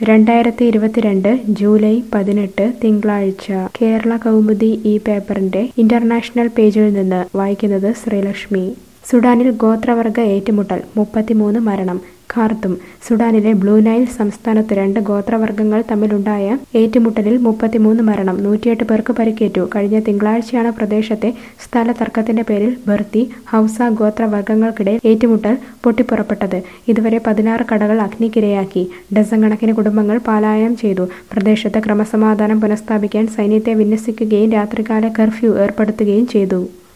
രണ്ടായിരത്തി ഇരുപത്തിരണ്ട് ജൂലൈ പതിനെട്ട് തിങ്കളാഴ്ച കേരള കൗമുദി ഈ പേപ്പറിന്റെ ഇന്റർനാഷണൽ പേജിൽ നിന്ന് വായിക്കുന്നത് ശ്രീലക്ഷ്മി സുഡാനിൽ ഗോത്രവർഗ ഏറ്റുമുട്ടൽ മുപ്പത്തിമൂന്ന് മരണം ഖാർത്തും സുഡാനിലെ ബ്ലൂ നൈൽ സംസ്ഥാനത്ത് രണ്ട് ഗോത്രവർഗങ്ങൾ തമ്മിലുണ്ടായ ഏറ്റുമുട്ടലിൽ മുപ്പത്തിമൂന്ന് മരണം നൂറ്റിയെട്ട് പേർക്ക് പരിക്കേറ്റു കഴിഞ്ഞ തിങ്കളാഴ്ചയാണ് പ്രദേശത്തെ സ്ഥല തർക്കത്തിന്റെ പേരിൽ ബർത്തി ഹൗസ ഗോത്രവർഗങ്ങൾക്കിടയിൽ ഏറ്റുമുട്ടൽ പൊട്ടിപ്പുറപ്പെട്ടത് ഇതുവരെ പതിനാറ് കടകൾ അഗ്നിക്കിരയാക്കി ഡസൻ കണക്കിന് കുടുംബങ്ങൾ പലായനം ചെയ്തു പ്രദേശത്ത് ക്രമസമാധാനം പുനഃസ്ഥാപിക്കാൻ സൈന്യത്തെ വിന്യസിക്കുകയും രാത്രികാല കർഫ്യൂ ഏർപ്പെടുത്തുകയും ചെയ്തു